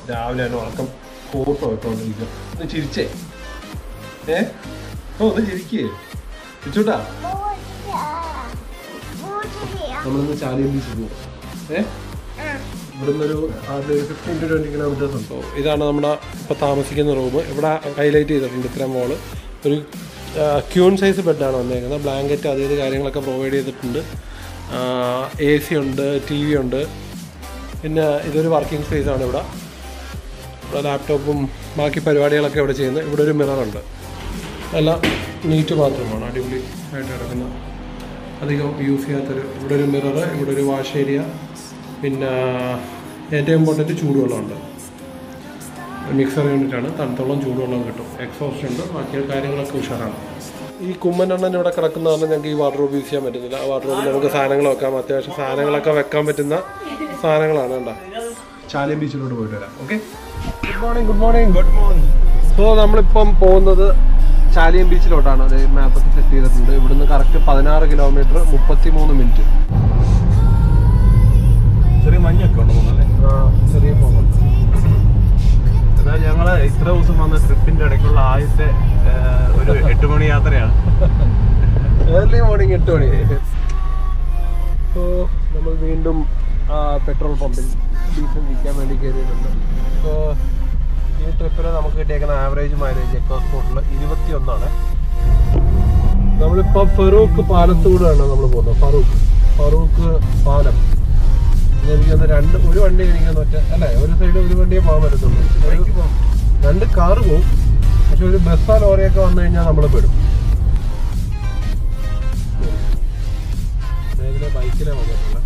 രാവിലെ തന്നെ ഉറക്കം ഫോട്ടോ ഇട്ടോണ്ടിരിക്കും ഒന്ന് ചിരിച്ചേ ഏ ഓ ഒന്ന് ചിരിക്കേ ചിരിച്ചോട്ടാ നമ്മളിന്ന് ചാലിയം ബീച്ചിൽ പോകും ഏ ഇവിടുന്ന് ഒരു ഫിഫ്റ്റീൻ ടു ട്വൻറ്റി കിലോമീറ്റേഴ്സ് ഉണ്ട് ഇതാണ് നമ്മുടെ ഇപ്പോൾ താമസിക്കുന്ന റൂം ഇവിടെ ഹൈലൈറ്റ് ചെയ്തിട്ടുണ്ട് ഇത്രയും മോള് ഒരു ക്യൂൺ സൈസ് ബെഡാണ് വന്നേക്കുന്നത് ബ്ലാങ്കറ്റ് അത് ഇത് കാര്യങ്ങളൊക്കെ പ്രൊവൈഡ് ചെയ്തിട്ടുണ്ട് എ സി ഉണ്ട് ടി വി ഉണ്ട് പിന്നെ ഇതൊരു വർക്കിംഗ് സ്പേസ് ആണ് ഇവിടെ ഇവിടെ ലാപ്ടോപ്പും ബാക്കി പരിപാടികളൊക്കെ ഇവിടെ ചെയ്യുന്നത് ഇവിടെ ഒരു മിററുണ്ട് നല്ല നീറ്റ് ബാത്റൂമാണ് അടിപൊളി ആയിട്ട് കിടക്കുന്ന അധികം യൂസ് ചെയ്യാത്തൊരു ഇവിടെ ഒരു മിറർ ഇവിടെ ഒരു വാഷ് ഏരിയ പിന്നെ ഏറ്റവും ഇമ്പോർട്ടൻറ്റ് ചൂടുവെള്ളമുണ്ട് മിക്സർ യൂണിറ്റാണ് തണുത്തോളം ചൂടുവെള്ളം കിട്ടും എക്സോസ്റ്റ് ഉണ്ട് ബാക്കി കാര്യങ്ങളൊക്കെ ഉഷാറാണ് ഈ കുമ്മനെണ്ണൻ ഇവിടെ കിടക്കുന്ന കാരണം ഞങ്ങൾക്ക് ഈ വാർഡ്രോബ് യൂസ് ചെയ്യാൻ പറ്റുന്നില്ല ആ വാർഡ്രോബിൽ നമുക്ക് സാധനങ്ങൾ വെക്കാം അത്യാവശ്യം സാധനങ്ങളൊക്കെ വെക്കാൻ പറ്റുന്ന സാധനങ്ങളാണ് കേട്ടോ ചാലിയം ബീച്ചിലോട്ട് പോയിട്ട് വരാം okay good morning good morning good morning so നമ്മളിപ്പം പോകുന്നത് ചാലിയം ബീച്ചിലോട്ടാണ് അത് മാപ്പൊക്കെ സെറ്റ് ചെയ്തിട്ടുണ്ട് ഇവിടുന്ന് കറക്റ്റ് പതിനാറ് കിലോമീറ്റർ മുപ്പത്തി മൂന്ന് മിനിറ്റ് ചെറിയ മഞ്ഞൊക്കെ ഉണ്ട് തോന്നുന്നല്ലേ ചെറിയ പോകുന്നുണ്ട് എന്നാൽ ഞങ്ങള് ഇത്ര ദിവസം വന്ന ട്രിപ്പിന്റെ ഇടയ്ക്കുള്ള ആദ്യത്തെ ആ, ഒരു എട്ട് മണി യാത്രയാണ് ഏർലി മോർണിംഗ് എട്ട് മണി സോ നമ്മൾ വീണ്ടും പെട്രോൾ പമ്പിൽ ഡീസൽ വിൽക്കാൻ വേണ്ടി കയറിയിട്ടുണ്ട് സോ ഈ ട്രിപ്പിൽ നമുക്ക് കിട്ടിയേക്കുന്ന ആവറേജ് മൈലേജ് എക്കോ സ്പോട്ടിൽ ഇരുപത്തി ഒന്നാണ് നമ്മളിപ്പോൾ ഫറൂഖ് പാലത്തൂടാണ് നമ്മൾ പോകുന്നത് ഫറൂഖ് ഫറൂഖ് പാലം എനിക്കൊന്ന് രണ്ട് ഒരു വണ്ടി എനിക്കൊന്ന് ഒറ്റ അല്ലേ ഒരു സൈഡ് ഒരു വണ്ടിയെ പോകാൻ പറ്റത്തുള്ളൂ ഒരു- രണ്ട് കാറ് പോകും പക്ഷെ ഒരു ബസ്സോ ലോറിയൊക്കെ വന്നു കഴിഞ്ഞാൽ നമ്മൾ പെടും ഇതിലെ ബൈക്കിലെ വന്നിട്ടുള്ള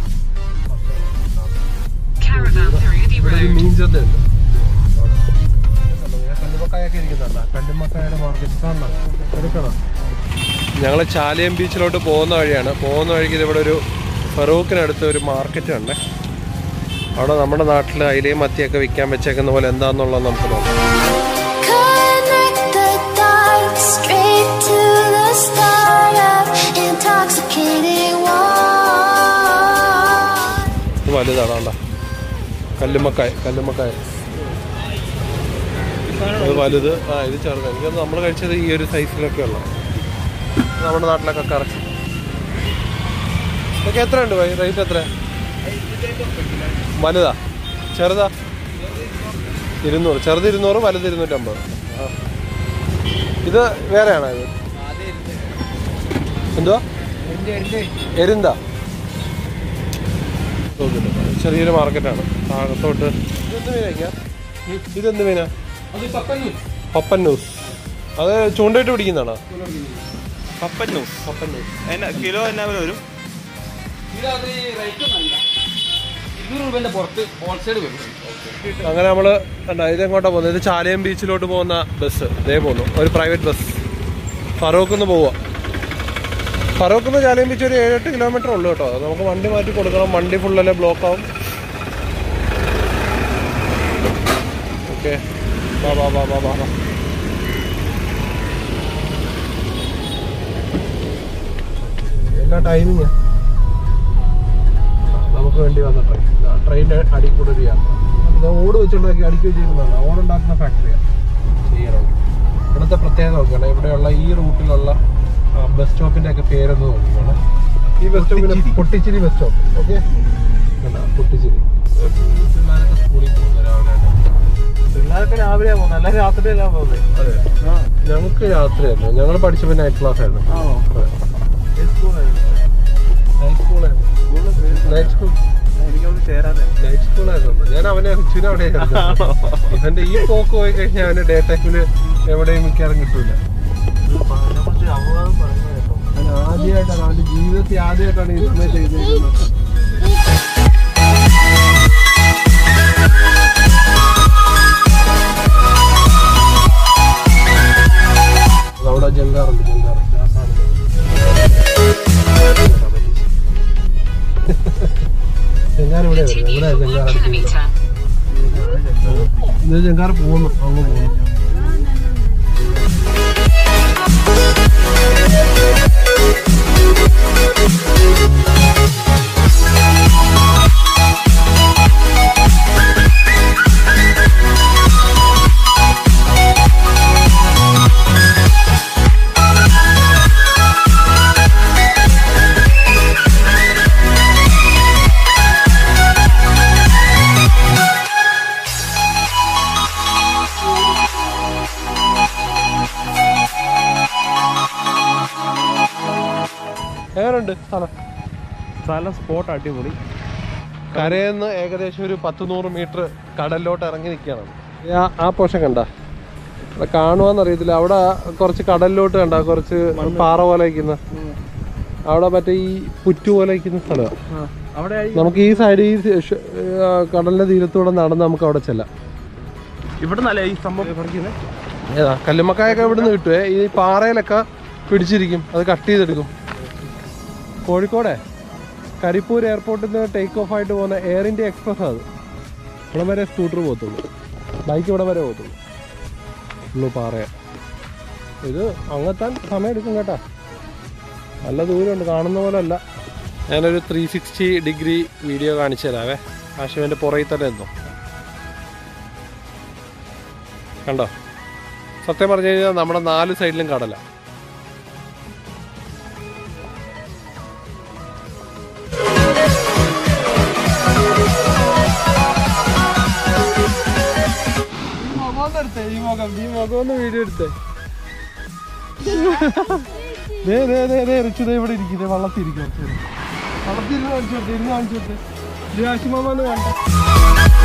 Caravan through the ഇവിടെ ഒരു road. മീൻ ചന്ത ഉണ്ട് കല്ലുമക്കായൊക്കെ ഇരിക്കുന്നുണ്ടോ കല്ലുമക്കായുടെ മാർക്കറ്റ് എടുക്കണം ഞങ്ങൾ ചാലിയം ബീച്ചിലോട്ട് പോകുന്ന വഴിയാണ് പോകുന്ന വഴിക്ക് ഇത് ഇവിടെ ഒരു ഫറൂഖിനടുത്ത് ഒരു മാർക്കറ്റ് ഉണ്ട് അവിടെ നമ്മുടെ നാട്ടിൽ അയിലയും മത്തിയൊക്കെ വിൽക്കാൻ വെച്ചേക്കുന്ന പോലെ എന്താണെന്നുള്ളത് നമുക്ക് നോക്കാം Connect the dots straight to the start of intoxicating one. ഇത് വലുതാണ് കണ്ട കല്ലുമ്മക്കായ കല്ലുമ്മക്കായ ഇത് വലുത് ആ ഇത് ചെറുത് എനിക്കത് നമ്മൾ കഴിച്ചത് ഈ ഒരു സൈസിലൊക്കെ ഉള്ള നമ്മുടെ നാട്ടിലൊക്കെ കറക്റ്റ് ഇതൊക്കെ എത്ര ഉണ്ട് ഭായി റേറ്റ് എത്ര വലുതാ ചെറുതാ ഇരുന്നൂറ് ചെറുത് ഇരുന്നൂറ് വലുത് ഇരുന്നൂറ്റമ്പത് ആ. ഇത് വേറെയാണോ ഇത് എന്തുവാ എരുന്താ നോക്കിയിട്ട് ചെറിയൊരു മാർക്കറ്റാണ് അകത്തോട്ട് ഇതെന്ത് മീനാ ഇതെന്ത് മീനാ പപ്പൻ ന്യൂസ് അത് ചൂണ്ടയിട്ട് പിടിക്കുന്നതാണോ പപ്പൻ ന്യൂസ് പപ്പൻ ന്യൂസ് എന്നാ കിലോ എന്നാ വില വരും ഇതിനകത്ത് റേറ്റ് ഒന്നല്ല ഇരുന്നൂറ് രൂപേന്റെ പുറത്ത് ഹോൾസെയിൽ വരും അങ്ങനെ നമ്മള് കണ്ടോ ഇതെങ്ങോട്ടാ പോകുന്നത് ഇത് ചാലയം ബീച്ചിലോട്ട് പോകുന്ന ബസ് ഇതേ പോകുന്നു ഒരു പ്രൈവറ്റ് ബസ് ഫറൂഖ് നിന്ന് പോവുക ഫറൂഖ് നിന്ന് ചാലയം ബീച്ച് ഒരു ഏഴെട്ട് കിലോമീറ്റർ ഉള്ളു കേട്ടോ അത് നമുക്ക് വണ്ടി മാറ്റി കൊടുക്കണം വണ്ടി ഫുള്ളല്ലേ ബ്ലോക്ക് ആവും ഓക്കെ വാ വാ വാ വാ വാ വാ എല്ലാ ടൈമിങ് നമുക്ക് വേണ്ടി വന്ന ട്രെയിൻ ട്രെയിനിന്റെ അടി കൂടെ ഒരു യാത്ര ഇത് ഓട് വെച്ചുണ്ടാക്കി അടുക്കി വെച്ചിരിക്കുന്നതാണ് ഓടുണ്ടാക്കുന്ന ഫാക്ടറിയാണ് ചെയ്യണം ഇവിടുത്തെ പ്രത്യേകത നോക്കണം ഇവിടെയുള്ള ഈ റൂട്ടിലുള്ള ബസ് സ്റ്റോപ്പിന്റെ ഒക്കെ പേരൊന്ന് നോക്കിക്കോണം ഈ ബസ് സ്റ്റോപ്പിന് പൊട്ടിച്ചിരി ബസ് സ്റ്റോപ്പ് ഓക്കെ പൊട്ടിച്ചിരി പിള്ളേരൊക്കെ സ്കൂളിൽ പോകുന്നു രാവിലെ പിള്ളേരൊക്കെ രാവിലെ പോകുന്നത് അല്ല രാത്രിയല്ല പോകുന്നത് അതെ ഞങ്ങൾക്ക് രാത്രിയായിരുന്നു ഞങ്ങൾ പഠിച്ചപ്പോൾ നൈറ്റ് ക്ലാസ് ആയിരുന്നു നൈറ്റ് സ്കൂളായിരുന്നു നൈറ്റ് സ്കൂൾ എനിക്കൊന്ന് ചേരാതെ നൈറ്റ് സ്കൂളായിരുന്നു ഞാൻ അവനെ ഉച്ചിന് അവിടെ ഇവന്റെ ഈ പോക്ക് പോയി കഴിഞ്ഞാൽ അവന് ഡേ ടൈമില് എവിടെയും മിക്കാറും കിട്ടൂല അതിനെക്കുറിച്ച് അപവാദം പറയുന്നത് കേട്ടോ അവൻ ആദ്യമായിട്ടാണ് അവന്റെ ജീവിതത്തിൽ ആദ്യമായിട്ടാണ് ഈ സമയം ചെയ്തിരിക്കുന്നത് അവിടെ ജങ്കാറുണ്ട് ജങ്കാറ് ജങ്കാർ ഇവിടെ വരുന്നത് ഇവിടെ Continue for ജങ്കാർ one kilometre. ഇത് ജങ്കാർ പോകുന്നു അങ്ങ് പോകുന്നു എങ്ങനെയുണ്ട് സ്ഥലം സ്ഥലം സ്പോട്ട് അടിപൊളി കരയെന്ന് ഏകദേശം ഒരു പത്ത് നൂറ് മീറ്റർ കടലിലോട്ട് ഇറങ്ങി നിൽക്കുകയാണ് ആ- ആ പോഷൻ കണ്ട അവിടെ കാണുവാന്ന് അറിയത്തില്ല അവിടെ കുറച്ച് കടലിലോട്ട് കണ്ട കുറച്ച് പാറ പോലെ ഇരിക്കുന്ന അവിടെ മറ്റേ ഈ പുറ്റു പോലെ ഇരിക്കുന്ന സ്ഥലമാണ് അവിടെ നമുക്ക് ഈ സൈഡ് ഈ ഷ- ആ, കടലിന്റെ തീരത്തൂടെ നടന്ന് നമുക്ക് അവിടെ ചെല്ലാം ഇവിടെ നല്ല ഈ സംഭവം പറിക്കുന്നത് ഏതാ കല്ലുമ്മക്കായൊക്കെ ഇവിടെ നിന്ന് കിട്ടുവേ ഈ പാറയിലൊക്കെ പിടിച്ചിരിക്കും അത് കട്ട് ചെയ്തെടുക്കും കോഴിക്കോടെ കരിപ്പൂർ എയർപോർട്ടിൽ നിന്ന് ടേക്ക് ഓഫ് ആയിട്ട് പോകുന്ന എയർ ഇന്ത്യ എക്സ്പ്രസ് അത് ഇവിടെ വരെ സ്കൂട്ടർ പോകത്തുള്ളൂ ബൈക്ക് ഇവിടെ വരെ പോകത്തുള്ളൂ ഉള്ളു പാറയ ഇത് അങ്ങെത്താൻ സമയം എടുക്കും കേട്ടാ നല്ല ദൂരമുണ്ട് കാണുന്ന പോലെ അല്ല ഞാനൊരു ത്രീ സിക്സ്റ്റി ഡിഗ്രി വീഡിയോ കാണിച്ചു തരാവേ ആശുവിൻ്റെ പുറകിൽ തന്നെ എന്തോ കണ്ടോ സത്യം പറഞ്ഞു കഴിഞ്ഞാൽ നമ്മുടെ നാല് സൈഡിലും കടല ഈ മുഖം ഈ മുഖം ഒന്ന് വീഡിയോ എടുത്തേ ദേ ദേ ദേ ദേ റിച്ചു ദേ ഇവിടെ ഇരിക്കും ദേ വള്ളത്തിൽ ഇരിക്കും കുറച്ച് നേരം. വള്ളത്തിൽ ഇരുന്ന് കാണിച്ചു കൊടുത്തേ ഇരുന്ന് കാണിച്ചു കൊടുത്തേ രാശിമാമ കണ്ട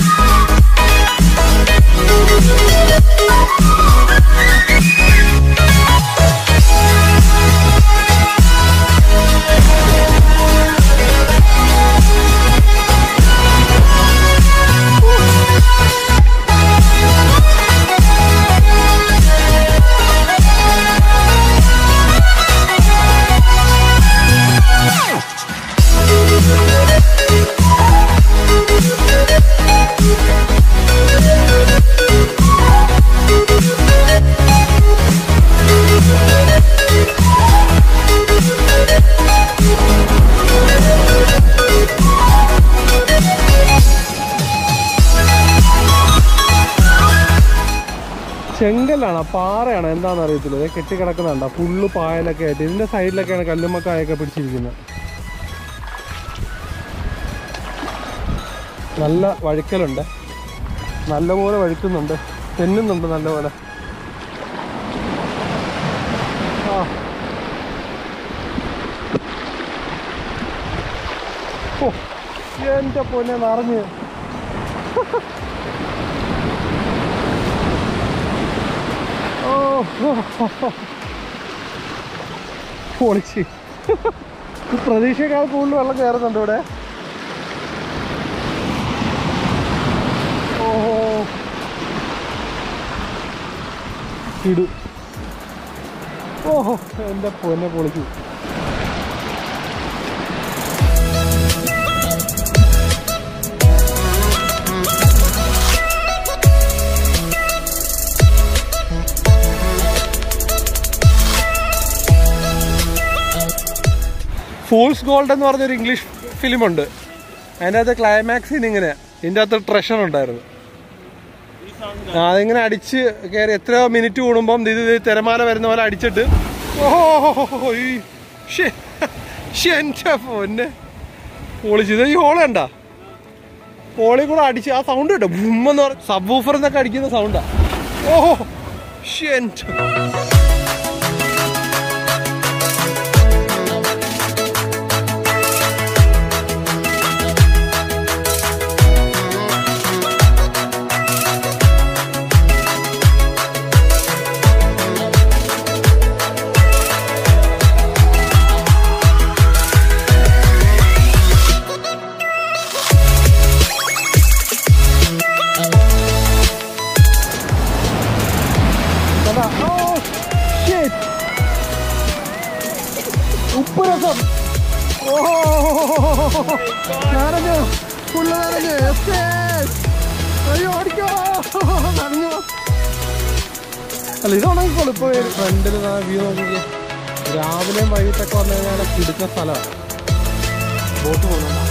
ചെങ്കല്ലാണ് പാറയാണ് എന്താണെന്ന് അറിയത്തില്ല ഇത് കെട്ടിക്കിടക്കുന്നുണ്ട് ഫുള്ള് പായലൊക്കെ ആയിട്ട് ഇതിന്റെ സൈഡിലൊക്കെയാണ് കല്ലുമ്മക്കായൊക്കെ പിടിച്ചിരിക്കുന്നത് നല്ല വഴുക്കലുണ്ട് നല്ലപോലെ വഴുക്കുന്നുണ്ട് തെന്നുന്നുണ്ട് നല്ലപോലെ ആ ഓ എൻ്റെ പൊന്നെ നിറഞ്ഞ് ഓ പൊളിച്ച് ഈ പ്രതീക്ഷയേക്കാൾ കൂടുതൽ വെള്ളം കയറുന്നുണ്ട് ഇവിടെ ഓഹോ ഇടു ഓഹോ എൻ്റെ പൊന്നെ പൊളിച്ചു ഫൂൾസ് ഗോൾഡ് എന്ന് പറഞ്ഞൊരു ഇംഗ്ലീഷ് ഫിലിമുണ്ട് അതിൻ്റെ അകത്ത് ക്ലൈമാക്സ് സീൻ ഇങ്ങനെ ഇതിൻ്റെ അകത്ത് ട്രഷർ ഉണ്ടായിരുന്നു ആ, അതിങ്ങനെ അടിച്ച് കയറി എത്രയോ മിനിറ്റ് കൂടുമ്പം ഇത് ഇത് തിരമാല വരുന്ന പോലെ അടിച്ചിട്ട് ഓഹോ ഈ ശ്ശേ, ശ്ശേ, എൻ്റെ പൊന്നെ പൊളിച്ച് ഇത് ഈ ഹോള് കണ്ട ഹോളിൽ കൂടെ അടിച്ച് ആ സൗണ്ട് കേട്ടോ ബുമ്മെന്ന് പറഞ്ഞ സബ് ഊഫർ എന്നൊക്കെ അടിക്കുന്ന സൗണ്ടാ ഓഹോ ശ്ശേ, എൻ്റെ കണ്ടാ? Oh, shit. ഉപ്പ് രസം ഓ നനഞ്ഞു ഫുള്ള് നനഞ്ഞു Escape. അയ്യോ ഓടിക്കോ നനഞ്ഞു അല്ല ഇത് ഉണങ്ങിക്കോളൂ ഇപ്പൊ ഫ്രണ്ടിൽ വ്യൂ നോക്കിക്കേ രാവിലെയും വൈകിട്ടൊക്കെ വന്നു കഴിഞ്ഞാൽ കിടുക്കുന്ന സ്ഥലമാണ് ബോട്ട് പോകുന്നുണ്ടോ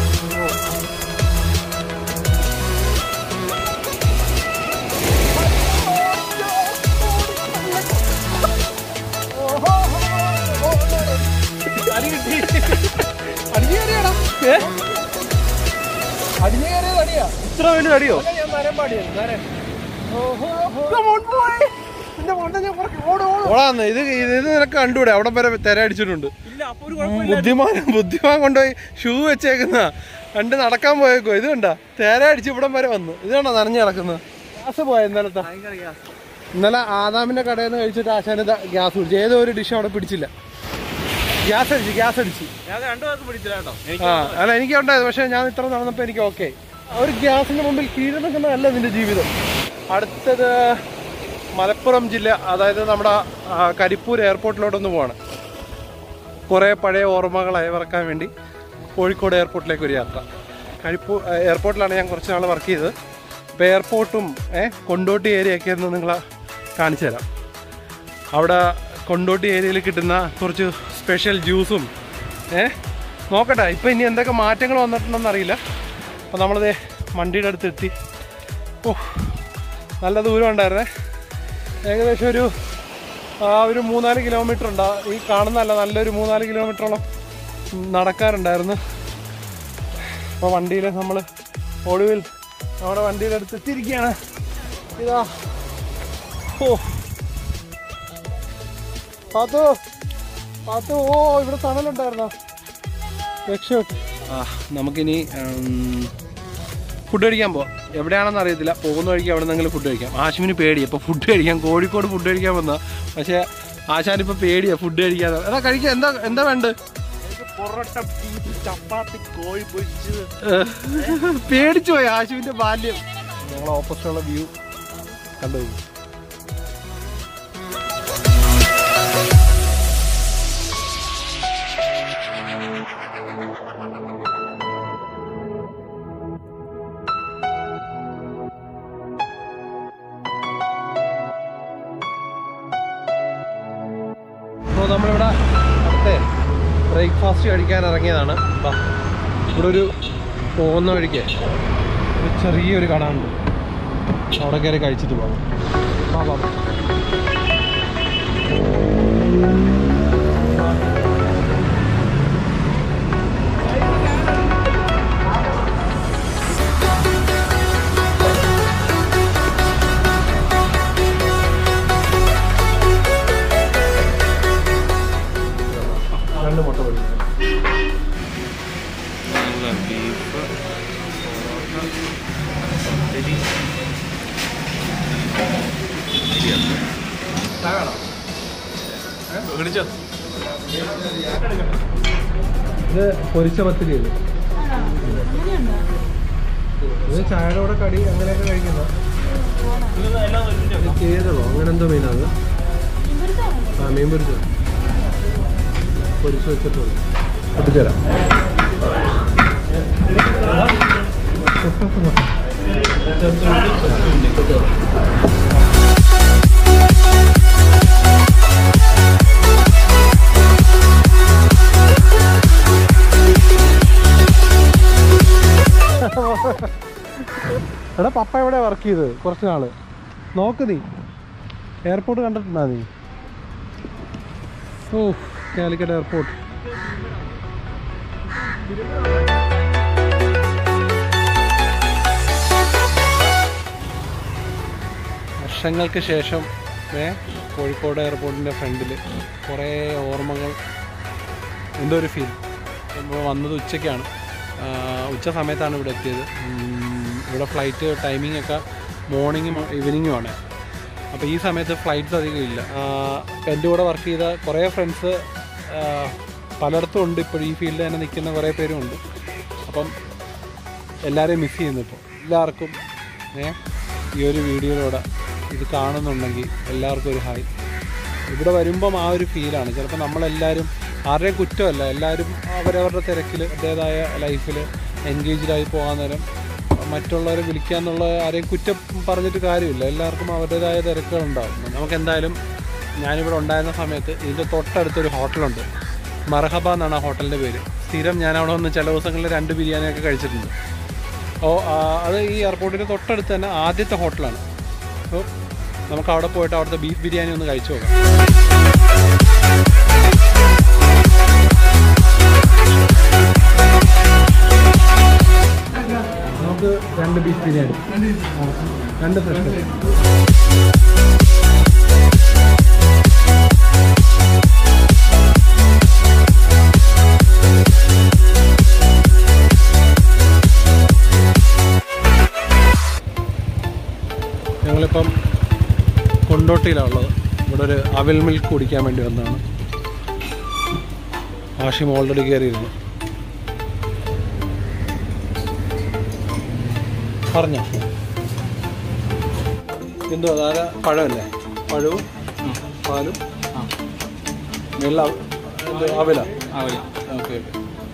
ഇത്ര വലിയ അടിയോ ഓടാന്ന് ഇത് ഇത് ഇത് നിനക്ക് കണ്ടൂടെ അവിടെ വരെ തെര അടിച്ചിട്ടുണ്ട് ബുദ്ധിമാൻ ബുദ്ധിമാൻ കൊണ്ടുപോയി ഷൂ വെച്ചേക്കുന്ന കണ്ട് നടക്കാൻ പോയേക്കോ ഇത് കണ്ട തേര അടിച്ച് ഇവിടം വരെ വന്നു ഇത് കണ്ടോ നനഞ്ഞു കിടക്കുന്നത് ഗ്യാസ് പോയ ഇന്നലത്തെ ഇന്നലെ ആദാമിന്റെ കടയിൽ നിന്ന് കഴിച്ചിട്ട് ആശാന് ഗ്യാസ് കുടിച്ചു ഏതോ ഒരു ഡിഷ് അവിടെ പിടിച്ചില്ല ഗ്യാസ് അടിച്ച് ഗ്യാസ് അടിച്ച് ഞാൻ രണ്ടു പേർക്ക് പിടിച്ചില്ല കേട്ടോ ആ അല്ല എനിക്ക് ഉണ്ടായത് പക്ഷെ ഞാൻ ഇത്ര നടന്നപ്പോൾ എനിക്ക് ഓക്കെ ഒരു ഗ്യാസിന്റെ മുമ്പിൽ കീഴടക്കുന്നതല്ല നിന്റെ ജീവിതം അടുത്തത് മലപ്പുറം ജില്ല അതായത് നമ്മുടെ ആ, കരിപ്പൂർ എയർപോർട്ടിലോട്ടൊന്ന് പോവാണ് കുറേ പഴയ ഓർമ്മകൾ അയവിറക്കാൻ വേണ്ടി കോഴിക്കോട് എയർപോർട്ടിലേക്ക് ഒരു യാത്ര കരിപ്പൂർ എയർപോർട്ടിലാണ് ഞാൻ കുറച്ച് നാൾ വർക്ക് ചെയ്തത് അപ്പോൾ എയർപോർട്ടും ഏ കൊണ്ടോട്ടി ഏരിയയൊക്കെ ഒന്ന് നിങ്ങളെ കാണിച്ചു തരാം അവിടെ കൊണ്ടോട്ടി ഏരിയയിൽ കിട്ടുന്ന കുറച്ച് സ്പെഷ്യൽ ജ്യൂസും ഏ നോക്കട്ടെ ഇപ്പം ഇനി എന്തൊക്കെ മാറ്റങ്ങൾ വന്നിട്ടുണ്ടെന്ന് അറിയില്ല അപ്പോൾ നമ്മളിത് വണ്ടിയുടെ അടുത്ത് എത്തി ഓ നല്ല ദൂരം ഉണ്ടായിരുന്നേ ഏകദേശം ഒരു ആ ഒരു മൂന്നാല് കിലോമീറ്റർ ഉണ്ട് ആ ഈ കാണുന്നതല്ല നല്ലൊരു മൂന്നാല് കിലോമീറ്ററോളം നടക്കാറുണ്ടായിരുന്നു അപ്പോൾ വണ്ടിയിൽ നമ്മൾ ഒടുവിൽ നമ്മുടെ വണ്ടിയുടെ അടുത്ത് എത്തിയിരിക്കുകയാണ് ഇതാ ഓ പാത്തു പാത്തു ഓ ഇവിടെ തണലുണ്ടായിരുന്നോ രക്ഷപ്പെട്ടു ആ നമുക്കിനി ഫുഡ് കഴിക്കാൻ പോവാം എവിടെയാണെന്ന് അറിയത്തില്ല പോകുന്ന വഴിക്ക് അവിടെ നിന്നെങ്കിലും ഫുഡ് കഴിക്കാം ആശുവിന് പേടി അപ്പോൾ ഫുഡ് കഴിക്കാം കോഴിക്കോട് ഫുഡ് കഴിക്കാൻ വന്ന പക്ഷേ ആശാനിപ്പോൾ പേടിയാ ഫുഡ് കഴിക്കാൻ എടാ കഴിക്കാൻ എന്താ എന്താ വേണ്ടത് പൊറോട്ട ബീഫ് ചപ്പാത്തി കോഴി പൊരിച്ചത് പേടിച്ചു പോയി ആശുവിന്റെ ബാല്യം ഞങ്ങൾ ഓപ്പോസിറ്റുള്ള വ്യൂ കണ്ടു അപ്പോൾ നമ്മളിവിടെ അടുത്തേ ബ്രേക്ക്ഫാസ്റ്റ് കഴിക്കാൻ ഇറങ്ങിയതാണ് ബാ ഇവിടെ ഒരു പോകുന്ന വഴിക്ക് ഒരു ചെറിയൊരു കട ഉണ്ട് അവിടെ കയറി കഴിച്ചിട്ട് പോകാം വാ, വാ, വാ. രണ്ട് മുട്ട പൊടി ബീഫ് പൊറോട്ട പത്തിരി പിടിച്ചോ ഇത് പൊരിച്ച പത്തിരി ഇത് ഇത് ചായയുടെ കൂടെ കടി അങ്ങനെയൊക്കെ കഴിക്കുന്ന കേരളോ അങ്ങനെ എന്തോ മീനാണ് ആ മീൻ പൊരിച്ചത് പൊരിച്ച് വെച്ചിട്ടുണ്ട് പൊട്ടിച്ചേരാം എടാ പപ്പ എവിടെ വർക്ക് ചെയ്തത് കുറച്ച് നാള് നോക്ക് നീ എയർപോർട്ട് കണ്ടിട്ടുണ്ടാ നീ ഓ കാലിക്കറ്റ് എയർപോർട്ട് വർഷങ്ങൾക്ക് ശേഷം ഏ കോഴിക്കോട് എയർപോർട്ടിൻ്റെ ഫ്രണ്ടിൽ കുറേ ഓർമ്മകൾ എന്തോ ഒരു ഫീൽ നമ്മൾ വന്നത് ഉച്ചയ്ക്കാണ് ആ, ഉച്ച സമയത്താണ് ഇവിടെ എത്തിയത് ഉം, ഇവിടെ ഫ്ലൈറ്റ് ടൈമിംഗ് ഒക്കെ മോർണിംഗും ഈവനിങ്ങുമാണ് അപ്പോൾ ഈ സമയത്ത് ഫ്ലൈറ്റ്സ് അധികം ഇല്ല ആ, ഇപ്പം എൻ്റെ കൂടെ വർക്ക് ചെയ്ത കുറേ ഫ്രണ്ട്സ് പലയിടത്തും ഉണ്ട് ഇപ്പോൾ ഈ ഫീൽഡിൽ തന്നെ നിൽക്കുന്ന കുറേ പേരും ഉണ്ട് അപ്പം എല്ലാവരെയും മിസ് ചെയ്യുന്നു ഇപ്പോൾ എല്ലാവർക്കും ഏ ഈ ഒരു വീഡിയോയിലൂടെ ഇത് കാണുന്നുണ്ടെങ്കിൽ എല്ലാവർക്കും ഒരു ഹായ് ഇവിടെ വരുമ്പം ആ ഒരു ഫീലാണ് ചിലപ്പോൾ നമ്മളെല്ലാവരും ആരുടെയും കുറ്റമല്ല എല്ലാവരും അവരവരുടെ തിരക്കിൽ അവരുടേതായ ലൈഫിൽ എൻഗേജ്ഡ് ആയി പോകാൻ നേരം മറ്റുള്ളവരെ വിളിക്കുക എന്നുള്ള ആരെയും കുറ്റം പറഞ്ഞിട്ട് കാര്യമില്ല എല്ലാവർക്കും അവരുടേതായ തിരക്കുകളുണ്ടാവും നമുക്ക് എന്തായാലും ഞാനിവിടെ ഉണ്ടായിരുന്ന സമയത്ത് ഇതിൻ്റെ തൊട്ടടുത്തൊരു ഹോട്ടലുണ്ട് മർഹബ എന്നാണ് ആ ഹോട്ടലിൻ്റെ പേര് സ്ഥിരം ഞാൻ അവിടെ വന്ന് ചില ദിവസങ്ങളിൽ രണ്ട് ബിരിയാണിയൊക്കെ കഴിച്ചിട്ടുണ്ട് ഓ ആ, അത് ഈ എയർപോർട്ടിൻ്റെ തൊട്ടടുത്ത് തന്നെ ആദ്യത്തെ ഹോട്ടലാണ് അപ്പോൾ നമുക്ക് അവിടെ പോയിട്ട് അവിടുത്തെ ബീഫ് ബിരിയാണി ഒന്ന് കഴിച്ചു നോക്കാം നമുക്ക് രണ്ട് ബീഫ് ബിരിയാണി രണ്ട് ഫ്രഷ് ഊട്ടിയിലാണ് ഉള്ളത് ഇവിടെ ഒരു അവിൽ മിൽക്ക് കുടിക്കാൻ വേണ്ടി വന്നതാണ് ആഷിം ഓൾറെഡി കയറിയിരുന്നു പറഞ്ഞോ എന്തോ അതാര പഴമല്ലേ പഴവും പാലും വെള്ള അവല ആ വഴി ഓക്കെ ഓക്കെ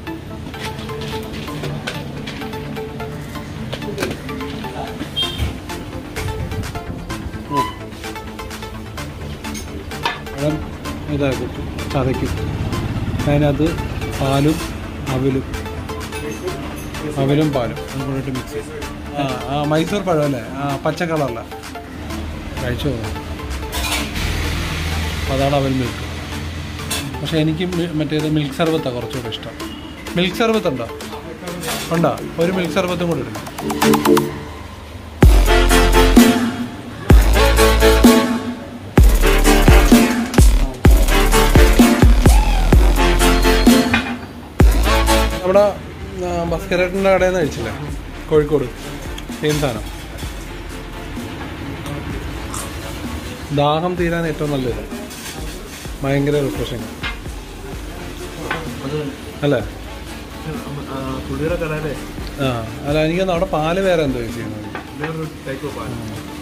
പഴം ഇതാക്കും ചതയ്ക്കും അതിനകത്ത് പാലും അവിലും അവിലും പാലും അത് കൂടിയിട്ട് മിക്സ് ചെയ്യും ആ ആ മൈസൂർ പഴം അല്ലേ ആ പച്ച കളറല്ല കഴിച്ചു നോക്കാം അതാണ് അവൽ മിൽക്ക് പക്ഷേ എനിക്ക് മി- മറ്റേത് മിൽക്ക് സർബത്താണ് കുറച്ചുകൂടെ ഇഷ്ടം മിൽക്ക് സർബത്ത് ഉണ്ടോ ഉണ്ടോ ഒരു മിൽക്ക് സർബത്തും കൂടെ ഇടുന്നു നമ്മുടെ ബസ്കരേട്ടൻ്റെ കടയിൽ നിന്ന് കഴിച്ചില്ലേ കോഴിക്കോട് സെയിം സാധനം ദാഹം തീരാൻ ഏറ്റവും നല്ലത് ഭയങ്കര റിഫ്രഷിങ് അല്ലേ പുള്ളിയുടെ കടയിലെ ആ അല്ല എനിക്കൊന്ന് അവിടെ പാല് വേറെ എന്തോ ചെയ്യുന്നത് വേറൊരു ടൈപ്പ് പാലാണ്